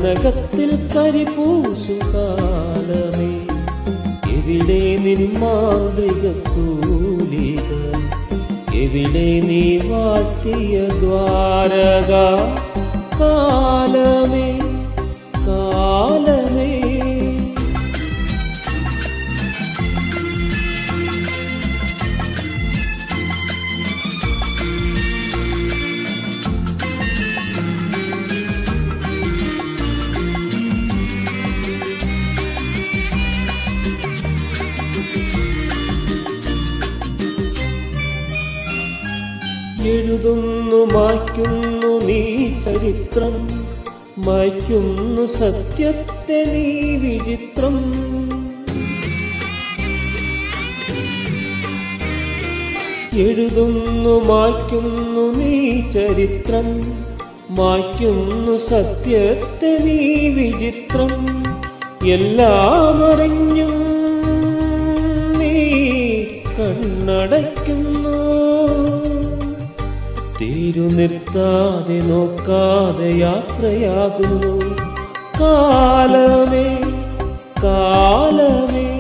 കനകത്തിൽ കരിപൂശു കാലമേ എവിടെ നിൻ മാന്ത്രിക തൂലിക എവിടെ നീ വാഴ്ത്തിയ ദ്വാരക കാലമേ കാലമേ എഴുതുന്നു മായ്ക്കുന്നു നീ ചരിത്രം മായ്ക്കുന്നു സത്യത്തെ നീ വിചിത്രം എഴുതുന്നു മായ്ക്കുന്നു നീ ചരിത്രം മായ്ക്കുന്നു സത്യത്തെ നീ വിചിത്രം എല്ലാം അറിഞ്ഞും നീ കണ്ണടയ്ക്കുന്നു തീരു നിർത്താതെ നോക്കാതെ യാത്രയാകുന്നു കാലമേ കാലമേ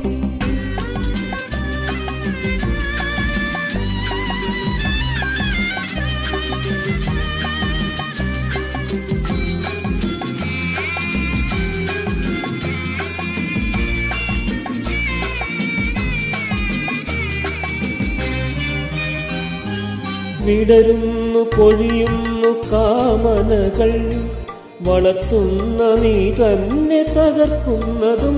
വിടരുന്നു പൊഴിയുന്നു കാമനകൾ വളർത്തുന്ന നീ തന്നെ തകർക്കുന്നതും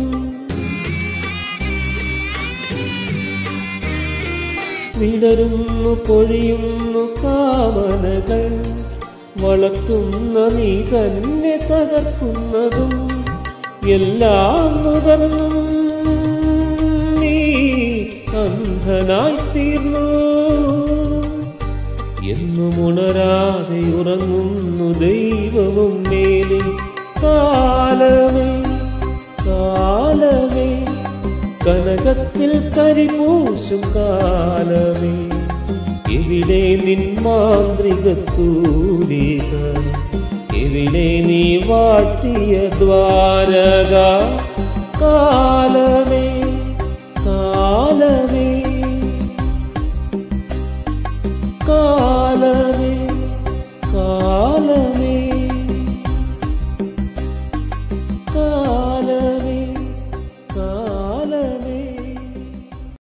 വിടരുന്നു പൊഴിയുന്നു കാമനകൾ വളർത്തുന്ന നീ തന്നെ തകർക്കുന്നതും എല്ലാം നുകർന്നും നീ അന്ധനായി തീർന്നു എന്നും ഉണരാതെ ഉറങ്ങുന്നു ദൈവവും മേലെ കാലമേ കാലമേ കനകത്തിൽ കരിപൂശും കാലമേ എവിടെ നിൻ മാന്ത്രിക തൂലിക എവിടെ നീ വാഴ്ത്തിയ ദ്വാരക കാലമേ കാലമേ കാലമേ കാലമേ കാ